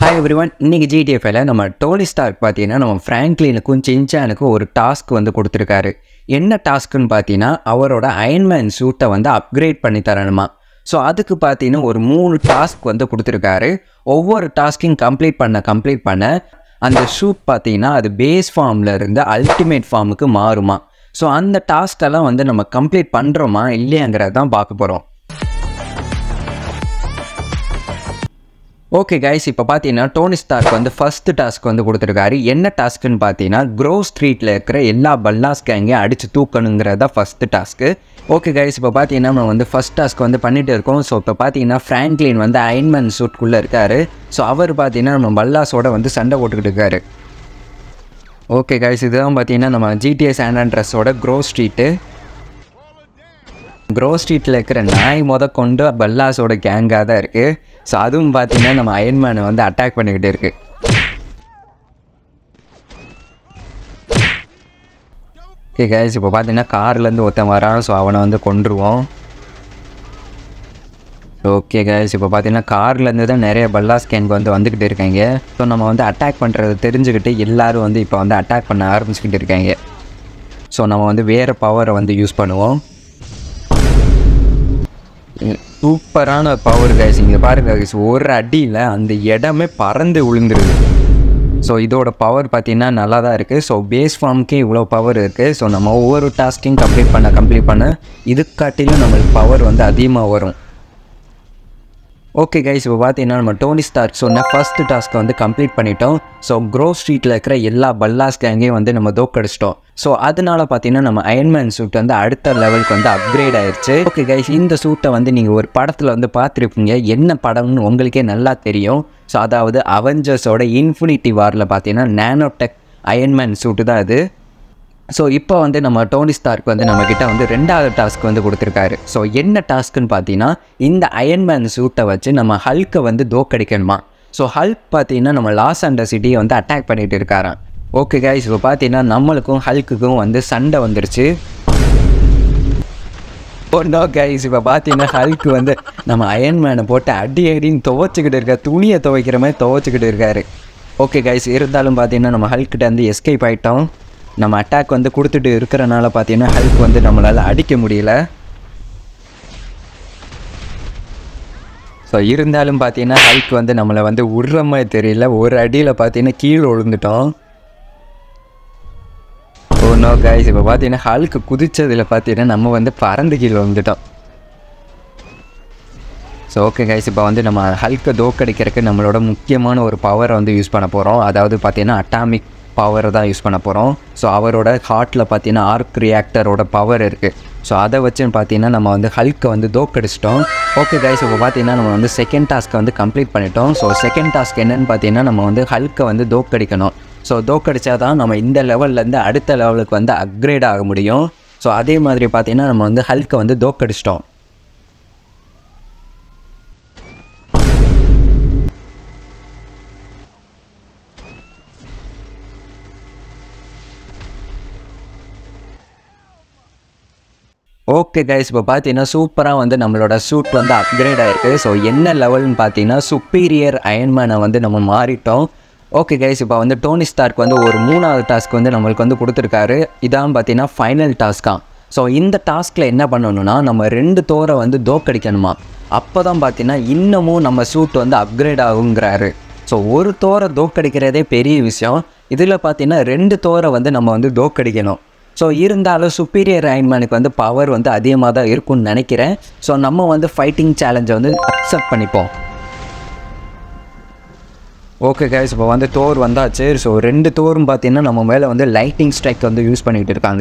hi everyone இன்னைக்கு ஜிடிஎஃப்ல நம்ம Tony Stark பார்த்தீங்கன்னா நம்ம ஃப்ராங்க்லினுக்கும் சின்சானுக்கும் ஒரு டாஸ்க் வந்து கொடுத்துருக்காரு என்ன டாஸ்க்குன்னு பார்த்தீங்கன்னா அவரோட அயன்மேன் சூட்டை வந்து அப்கிரேட் பண்ணி தரணுமா ஸோ அதுக்கு பார்த்தீங்கன்னா ஒரு மூணு டாஸ்க் வந்து கொடுத்துருக்காரு ஒவ்வொரு டாஸ்க்கையும் கம்ப்ளீட் பண்ண கம்ப்ளீட் பண்ண அந்த ஷூட் பார்த்தீங்கன்னா அது பேஸ் ஃபார்மில் இருந்து அல்டிமேட் ஃபார்முக்கு மாறுமா ஸோ அந்த டாஸ்க்கெல்லாம் வந்து நம்ம கம்ப்ளீட் பண்ணுறோமா இல்லையாங்கிறத தான் பார்க்க போகிறோம் ஓகே கைஸ் இப்போ பார்த்தீங்கன்னா டோனி ஸ்டார்க் வந்து ஃபர்ஸ்ட் டாஸ்க் வந்து கொடுத்துருக்காரு என்ன டாஸ்க்குன்னு பார்த்தீங்கன்னா க்ரோ ஸ்ட்ரீட்டில் இருக்கிற எல்லா பல்லாஸ் கேங்கையும் அடித்து தூக்கணுங்கிறது தான் ஃபஸ்ட்டு டாஸ்க்கு ஓகே கைஸ் இப்போ பார்த்தீங்கன்னா நம்ம வந்து ஃபஸ்ட் டாஸ்க் வந்து பண்ணிட்டு இருக்கோம் ஸோ இப்போ பார்த்தீங்கன்னா ஃப்ராங்க்லின் வந்து அயன்மேன் சூட்குள்ளே இருக்காரு ஸோ அவர் பார்த்தீங்கன்னா நம்ம பல்லாஸோட வந்து சண்டை போட்டுக்கிட்டு இருக்காரு ஓகே கைஸ் இதுதான் பார்த்தீங்கன்னா நம்ம ஜிடிஎஸ் ஆண்ட்ரஸோட க்ரோ ஸ்ட்ரீட்டு க்ரோ ஸ்ட்ரீட்டில் இருக்கிற நாய் முத கொண்டு பல்லாஸோட கேங்காக தான் இருக்குது ஸோ அதுவும் பார்த்தீங்கன்னா நம்ம அயன்மேனை வந்து அட்டாக் பண்ணிக்கிட்டு இருக்கு ஓகே கைஸ் இப்போ பார்த்தீங்கன்னா கார்லேருந்து ஒருத்தன் வரான் ஸோ அவனை வந்து கொண்டுருவோம் ஓகே கைஸ் இப்போ பார்த்தீங்கன்னா கார்லேருந்து தான் நிறைய பல்லாஸ் கேங்க் வந்து வந்துக்கிட்டு இருக்காங்க ஸோ நம்ம வந்து அட்டாக் பண்ணுறது தெரிஞ்சுக்கிட்டு எல்லாரும் வந்து இப்போ வந்து அட்டாக் பண்ண ஆரம்பிச்சுக்கிட்டு இருக்காங்க ஸோ நம்ம வந்து வேறு பவரை வந்து யூஸ் பண்ணுவோம் சூப்பரான பவர் கைஸ் இங்கே பாருங்க guys, ஒரு அடியில் அந்த இடமே பறந்து விழுந்துருது ஸோ இதோட பவர் பார்த்தீங்கன்னா நல்லா தான் இருக்குது ஸோ பேஸ் ஃபார்முக்கே இவ்வளோ பவர் இருக்குது ஸோ நம்ம ஒவ்வொரு டாஸ்க்கையும் கம்ப்ளீட் பண்ண கம்ப்ளீட் பண்ண இதுக்காட்டிலும் நம்மளுக்கு பவர் வந்து அதிகமாக வரும் ஓகே கைஸ் இப்போ பார்த்தீங்கன்னா நம்ம டோனி ஸ்டார்க் சொன்ன ஃபர்ஸ்ட் டாஸ்க்கை வந்து கம்ப்ளீட் பண்ணிட்டோம் ஸோ க்ரோ ஸ்ட்ரீட்டில் இருக்கிற எல்லா பல்லாஸ் கேங்கையும் வந்து நம்ம தோக்கடிச்சிட்டோம் ஸோ அதனால பார்த்தீங்கன்னா நம்ம அயன்மேன் சூட் வந்து அடுத்த லெவலுக்கு வந்து அப்கிரேட் ஆயிருச்சு ஓகே கைஸ் இந்த சூட்டை வந்து நீங்கள் ஒரு படத்தில் வந்து பார்த்துருப்பீங்க என்ன படம்னு உங்களுக்கே நல்லா தெரியும் ஸோ அதாவது அவெஞ்சர்ஸோட இன்ஃபினிட்டி வாரில் பார்த்தீங்கன்னா நானோடெக் அயன்மேன் சூட்டு தான் அது ஸோ இப்போ வந்து நம்ம டோனி ஸ்டார்க் வந்து நம்மக்கிட்ட வந்து ரெண்டாவது டாஸ்க் வந்து கொடுத்துருக்காரு ஸோ என்ன டாஸ்க்குன்னு பார்த்தீங்கன்னா இந்த அயன்மேன் சூட்டை வச்சு நம்ம ஹல்க்கை வந்து தோக்கடிக்கணுமா ஸோ ஹல்க் பார்த்தீங்கன்னா நம்ம லாஸ் அண்டர் சிட்டியை வந்து அட்டாக் பண்ணிட்டு இருக்காராம் ஓகே கைஸ் இப்போ பார்த்தீங்கன்னா நம்மளுக்கும் ஹல்க்குக்கும் வந்து சண்டை வந்துருச்சு ஒன்றோ கைஸ் இப்போ பார்த்தீங்கன்னா ஹல்க்கு வந்து நம்ம அயன்மேனை போட்டு அடி அடின்னு துவைச்சிக்கிட்டு இருக்கார் துணியை துவைக்கிற மாதிரி துவைச்சிக்கிட்டு இருக்காரு ஓகே கைஸ் இருந்தாலும் பார்த்தீங்கன்னா நம்ம ஹல்கிட்ட வந்து எஸ்கேப் ஆகிட்டோம் நம்ம அட்டாக் வந்து கொடுத்துட்டு இருக்கிறனால பார்த்தீங்கன்னா ஹல்க் வந்து நம்மளால் அடிக்க முடியல ஸோ இருந்தாலும் பார்த்தீங்கன்னா ஹல்க் வந்து நம்மளை வந்து விடுற மாதிரி தெரியல ஒரு அடியில் பார்த்தீங்கன்னா கீழே விழுந்துட்டோம் ஓ நோ கைஸ் இப்போ பார்த்தீங்கன்னா ஹல்க்கு குதிச்சதில் பார்த்தீங்கன்னா நம்ம வந்து பறந்து கீழே வந்துட்டோம் ஸோ ஓகே கைஸ் இப்போ வந்து நம்ம ஹல்க்கை தோக்கடிக்கிறதுக்கு நம்மளோட முக்கியமான ஒரு பவரை வந்து யூஸ் பண்ண போகிறோம் அதாவது பார்த்தீங்கன்னா அட்டாமிக் பவரை தான் யூஸ் பண்ண போகிறோம் ஸோ அவரோட ஹார்ட்டில் பார்த்தீங்கன்னா ஆர்க் ரியாக்டரோட பவர் இருக்குது ஸோ அதை வச்சு பார்த்தீங்கன்னா நம்ம வந்து ஹல்க்கை வந்து தோக்கடிச்சிட்டோம் ஓகே கைஸ் இப்போ பார்த்தீங்கன்னா நம்ம வந்து செகண்ட் டாஸ்க்கை வந்து கம்ப்ளீட் பண்ணிட்டோம் ஸோ செகண்ட் டாஸ்க் என்னன்னு பார்த்தீங்கன்னா நம்ம வந்து ஹல்க்கை வந்து தோக்கடிக்கணும் ஸோ தோக்கடிச்சா தான் நம்ம இந்த லெவல்லேருந்து அடுத்த லெவலுக்கு வந்து அப்கிரேட் ஆக முடியும் ஸோ அதே மாதிரி பார்த்தீங்கன்னா நம்ம வந்து ஹல்க்கை வந்து தோக்கடிச்சிட்டோம் ஓகே கைஸ் இப்போ பார்த்தீங்கன்னா சூப்பராக வந்து நம்மளோட சூட் வந்து அப்கிரேட் ஆயிருக்கு ஸோ என்ன லெவல்னு பார்த்தீங்கன்னா சுப்பீரியர் அயன்மேனை வந்து நம்ம மாறிட்டோம் ஓகே கைஸ் இப்போ வந்து டோனி ஸ்டார்க் வந்து ஒரு மூணாவது டாஸ்க் வந்து நம்மளுக்கு வந்து கொடுத்துருக்காரு இதான் பார்த்தீங்கன்னா ஃபைனல் டாஸ்க்காக ஸோ இந்த டாஸ்கில் என்ன பண்ணணும்னா நம்ம ரெண்டு தோரை வந்து தோக்கடிக்கணுமா அப்போ தான் பார்த்தீங்கன்னா இன்னமும் நம்ம சூட் வந்து அப்கிரேட் ஆகுங்கிறாரு ஸோ ஒரு தோரை தோக்கடிக்கிறதே பெரிய விஷயம் இதில் பார்த்தீங்கன்னா ரெண்டு தோரை வந்து நம்ம வந்து தோக்கடிக்கணும் ஸோ இருந்தாலும் சுப்பீரியர் அயன்மேனுக்கு வந்து பவர் வந்து அதிகமாக தான் இருக்கும்னு நினைக்கிறேன் ஸோ நம்ம வந்து ஃபைட்டிங் சேலஞ்சை வந்து அக்செப்ட் பண்ணிப்போம் ஓகே கைஸ் இப்போ வந்து தோர் வந்தாச்சு ஸோ ரெண்டு தோரும் பார்த்தீங்கன்னா நம்ம மேலே வந்து லைட்டிங் ஸ்ட்ரைக் வந்து யூஸ் பண்ணிக்கிட்டு இருக்காங்க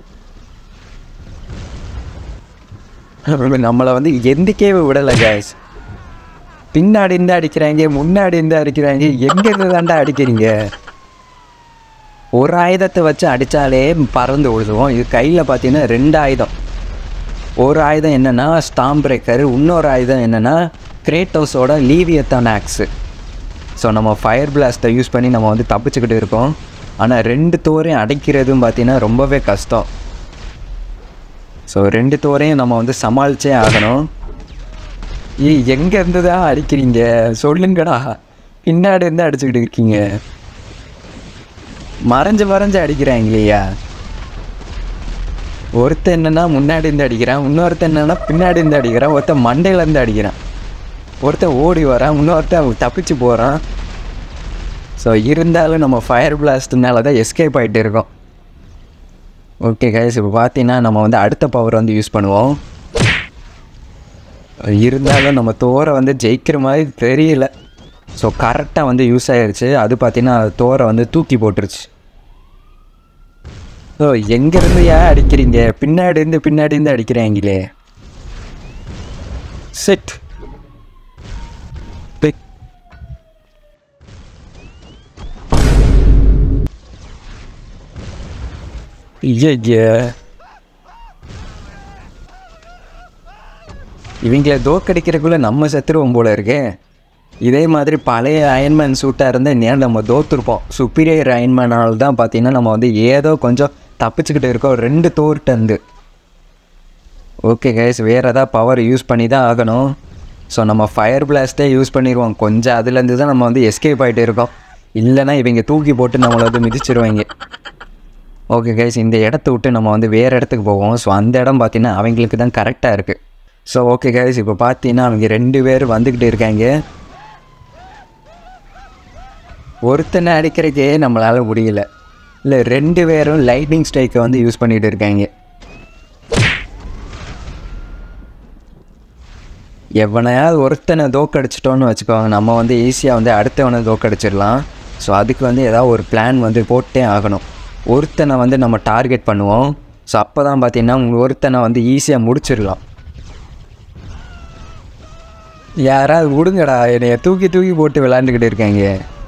நம்மளை வந்து எந்திக்கவே விடலை கைஸ் பின்னாடி இருந்து அடிக்கிறாங்க முன்னாடி இருந்து அடிக்கிறாங்க எங்கே இருந்து தாண்டா அடிக்கிறீங்க ஒரு ஆயுதத்தை வச்சு அடித்தாலே பறந்து விழுதுவோம் இது கையில் பார்த்தீங்கன்னா ரெண்டு ஆயுதம் ஒரு ஆயுதம் என்னென்னா ஸ்டாம் பிரேக்கர் இன்னொரு ஆயுதம் என்னென்னா கிரேட்டோஸோட லீவியத்தான் ஆக்ஸு ஸோ நம்ம ஃபயர் பிளாஸ்ட்டை யூஸ் பண்ணி நம்ம வந்து தப்பிச்சுக்கிட்டு இருக்கோம் ஆனால் ரெண்டு தோரையும் அடைக்கிறதும் பார்த்தீங்கன்னா ரொம்பவே கஷ்டம் ஸோ ரெண்டு தோரையும் நம்ம வந்து சமாளிச்சே ஆகணும் ஏய் எங்கே இருந்து தான் அடிக்கிறீங்க சொல்லுங்கடா பின்னாடி இருந்து அடிச்சுக்கிட்டு இருக்கீங்க மறைஞ்சு மறைஞ்சு அடிக்கிறாங்க இல்லையா ஒருத்தன் என்னன்னா முன்னாடி இருந்து அடிக்கிறான் இன்னொருத்தன் என்னன்னா பின்னாடி இருந்து அடிக்கிறான் ஒருத்தன் மண்டையில இருந்து அடிக்கிறான் ஒருத்தன் ஓடி வரான் இன்னொருத்தன் தப்பிச்சு போகிறான் ஸோ இருந்தாலும் நம்ம ஃபயர் பிளாஸ்ட்னால தான் எஸ்கேப் ஆகிட்டு இருக்கோம் ஓகே கைஸ் இப்போ பார்த்தீங்கன்னா நம்ம வந்து அடுத்த பவர் வந்து யூஸ் பண்ணுவோம் இருந்தாலும் நம்ம தோரை வந்து ஜெயிக்கிற மாதிரி தெரியல ஸோ கரெக்டாக வந்து யூஸ் ஆயிருச்சு அது பார்த்தீங்கன்னா தோரை வந்து தூக்கி போட்டுருச்சு ஸோ எங்கேருந்து ஏன் அடிக்கிறீங்க பின்னாடி இருந்து பின்னாடி இருந்து அடிக்கிறாங்களே செட் ஐயா இவங்கள தோக்கடிக்கிறதுக்குள்ள நம்ம செத்துருவோம் போல இருக்கே இதே மாதிரி பழைய அயன்மேன் சூட்டாக இருந்தால் நேரம் நம்ம தோத்துருப்போம் சுப்பீரியர் அயன்மேனால் தான் பார்த்தீங்கன்னா நம்ம வந்து ஏதோ கொஞ்சம் தப்பிச்சுக்கிட்டு இருக்கோம் ரெண்டு தோர்ட்டந்து ஓகே கைஸ் வேறு ஏதாவது பவர் யூஸ் பண்ணி தான் ஆகணும் ஸோ நம்ம ஃபயர் பிளாஸ்ட்டே யூஸ் பண்ணிடுவோம் கொஞ்சம் அதுலேருந்து தான் நம்ம வந்து எஸ்கேப் ஆகிட்டு இருக்கோம் இல்லைன்னா இவங்க தூக்கி போட்டு நம்மளை வந்து மிதிச்சிருவாங்க ஓகே கைஸ் இந்த இடத்த விட்டு நம்ம வந்து வேறு இடத்துக்கு போவோம் ஸோ அந்த இடம் பார்த்தீங்கன்னா அவங்களுக்கு தான் கரெக்டாக இருக்குது ஸோ ஓகே கைஸ் இப்போ பார்த்தீங்கன்னா அவங்க ரெண்டு பேர் வந்துக்கிட்டு இருக்காங்க ஒருத்தனை அடிக்கிறதுக்கே நம்மளால் முடியல இல்லை ரெண்டு பேரும் லைட்னிங் ஸ்ட்ரைக்கை வந்து யூஸ் பண்ணிகிட்டு இருக்காங்க எவனையாவது ஒருத்தனை தோக்கடிச்சிட்டோன்னு வச்சுக்கோங்க நம்ம வந்து ஈஸியாக வந்து அடுத்தவனை தோக்கடிச்சிடலாம் ஸோ அதுக்கு வந்து ஏதாவது ஒரு பிளான் வந்து போட்டே ஆகணும் ஒருத்தனை வந்து நம்ம டார்கெட் பண்ணுவோம் ஸோ அப்போ தான் பார்த்தீங்கன்னா ஒருத்தனை வந்து ஈஸியாக முடிச்சிடலாம் யாராவது விடுங்கடா என்னைய தூக்கி தூக்கி போட்டு விளாண்டுக்கிட்டு இருக்காங்க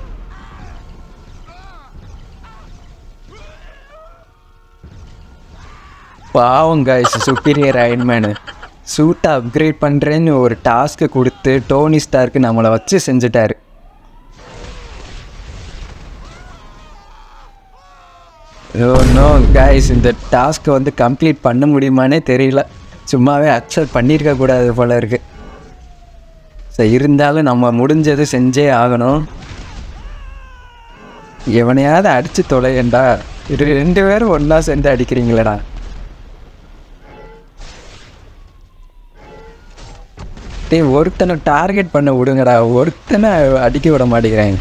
பாவம் காய்ஸ் சுப்பீரியர் அயன்மேனு சூட்டை அப்கிரேட் பண்ணுறேன்னு ஒரு டாஸ்க்கு கொடுத்து டோனி ஸ்டார்க்கு நம்மளை வச்சு செஞ்சுட்டாரு ஓ நோ காய்ஸ் இந்த டாஸ்க்கை வந்து கம்ப்ளீட் பண்ண முடியுமானே தெரியல சும்மாவே அக்செப்ட் பண்ணியிருக்க கூடாது போல இருக்கு ஸோ இருந்தாலும் நம்ம முடிஞ்சது செஞ்சே ஆகணும் எவனையாவது அடித்து தொலையண்டா இது ரெண்டு பேரும் ஒன்றா சேர்ந்து அடிக்கிறீங்களேடா டேய் ஒருத்தனை டார்கெட் பண்ண விடுங்கடா ஒருத்தனை அடிக்க விட மாட்டேங்கிறாங்க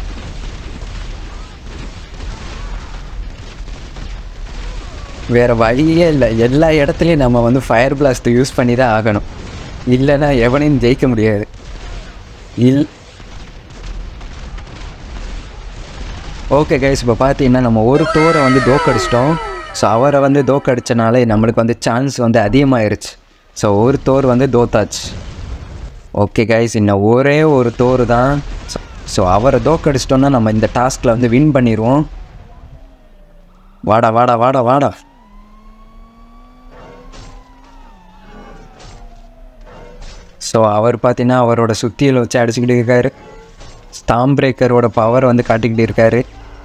வேறு வழியே இல்லை எல்லா இடத்துலையும் நம்ம வந்து ஃபயர் பிளாஸ்ட் யூஸ் பண்ணி தான் ஆகணும் இல்லைன்னா எவனையும் ஜெயிக்க முடியாது இல் ஓகே கைஸ் இப்போ பார்த்தீங்கன்னா நம்ம ஒரு தோரை வந்து தோக்கடிச்சிட்டோம் ஸோ அவரை வந்து தோக்கடிச்சனாலே நம்மளுக்கு வந்து சான்ஸ் வந்து அதிகமாயிருச்சு ஸோ ஒரு தோர் வந்து தோத்தாச்சு ஓகே கைஸ் இன்னும் ஒரே ஒரு தோர் தான் ஸோ அவரை தோக்கடிச்சிட்டோன்னா நம்ம இந்த டாஸ்கில் வந்து வின் பண்ணிடுவோம் வாடா வாடா வாடா வாடா ஸோ அவர் பார்த்தீங்கன்னா அவரோட சுத்தியில் வச்சு அடிச்சுக்கிட்டு இருக்காரு ஸ்டாம் பிரேக்கரோட பவர் வந்து காட்டிக்கிட்டு இருக்காரு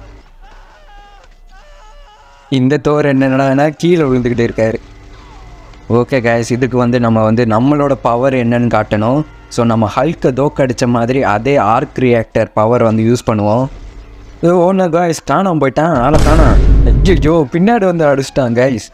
இந்த தோர் என்னென்னா கீழே விழுந்துக்கிட்டு இருக்காரு ஓகே கைஸ் இதுக்கு வந்து நம்ம வந்து நம்மளோட பவர் என்னன்னு காட்டணும் ஸோ நம்ம ஹல்கை தோக்கடிச்ச மாதிரி அதே ஆர்க் ரியாக்டர் பவர் வந்து யூஸ் பண்ணுவோம் ஓன காய்ஸ் காணாம போயிட்டான் ஆளை காணாம் ஐயோ பின்னாடி வந்து அடிச்சிட்டான் கைஸ்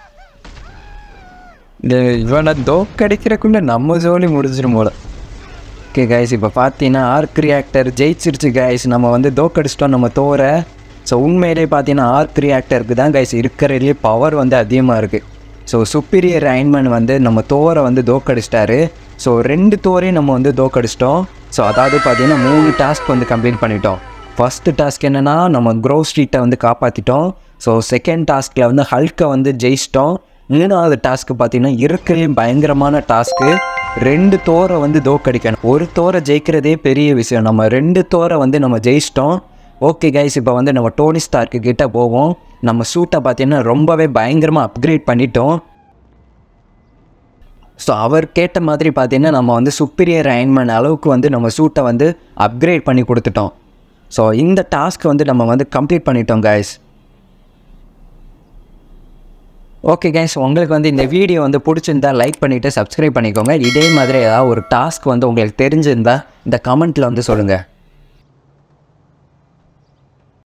இந்த இவனை தோக்கடிக்கிறக்குள்ள நம்ம ஜோலி முடிஞ்சிடும் போல ஓகே கைஸ் இப்போ பார்த்தீங்கன்னா ஆர்க் ரியாக்டர் ஜெயிச்சிருச்சு கைஸ் நம்ம வந்து தோக்கடிச்சிட்டோம் நம்ம தோற ஸோ உண்மையிலே பார்த்தீங்கன்னா ஆர்க் ரியாக்டருக்கு தான் கைஸ் இருக்கிறதுலே பவர் வந்து அதிகமாக இருக்குது ஸோ சுப்பீரியர் அயன்மேன் வந்து நம்ம தோரை வந்து தோக்கடிச்சிட்டாரு ஸோ ரெண்டு தோரையும் நம்ம வந்து தோக்கடிச்சிட்டோம் ஸோ அதாவது பார்த்தீங்கன்னா மூணு டாஸ்க் வந்து கம்ப்ளீட் பண்ணிட்டோம் ஃபஸ்ட்டு டாஸ்க் என்னென்னா நம்ம க்ரோ ஸ்ட்ரீட்டை வந்து காப்பாற்றிட்டோம் ஸோ செகண்ட் டாஸ்கில் வந்து ஹல்கை வந்து ஜெயிச்சிட்டோம் மூணாவது டாஸ்க்கு பார்த்தீங்கன்னா இருக்கிறதே பயங்கரமான டாஸ்க்கு ரெண்டு தோரை வந்து தோக்கடிக்கணும் ஒரு தோரை ஜெயிக்கிறதே பெரிய விஷயம் நம்ம ரெண்டு தோரை வந்து நம்ம ஜெயிச்சிட்டோம் ஓகே கைஸ் இப்போ வந்து நம்ம டோனி ஸ்டார்க்கு கிட்ட போவோம் நம்ம சூட்டை பார்த்தீங்கன்னா ரொம்பவே பயங்கரமாக அப்கிரேட் பண்ணிட்டோம் ஸோ அவர் கேட்ட மாதிரி பார்த்தீங்கன்னா நம்ம வந்து சுப்பீரியர் அயன்மேன் அளவுக்கு வந்து நம்ம சூட்டை வந்து அப்கிரேட் பண்ணி கொடுத்துட்டோம் ஸோ இந்த டாஸ்க் வந்து நம்ம வந்து கம்ப்ளீட் பண்ணிட்டோம் கைஸ் ஓகே கைஸ் உங்களுக்கு வந்து இந்த வீடியோ வந்து பிடிச்சிருந்தா லைக் பண்ணிவிட்டு சப்ஸ்கிரைப் பண்ணிக்கோங்க இதே மாதிரி ஏதாவது ஒரு டாஸ்க் வந்து உங்களுக்கு தெரிஞ்சிருந்தா இந்த கமெண்ட்டில் வந்து சொல்லுங்கள்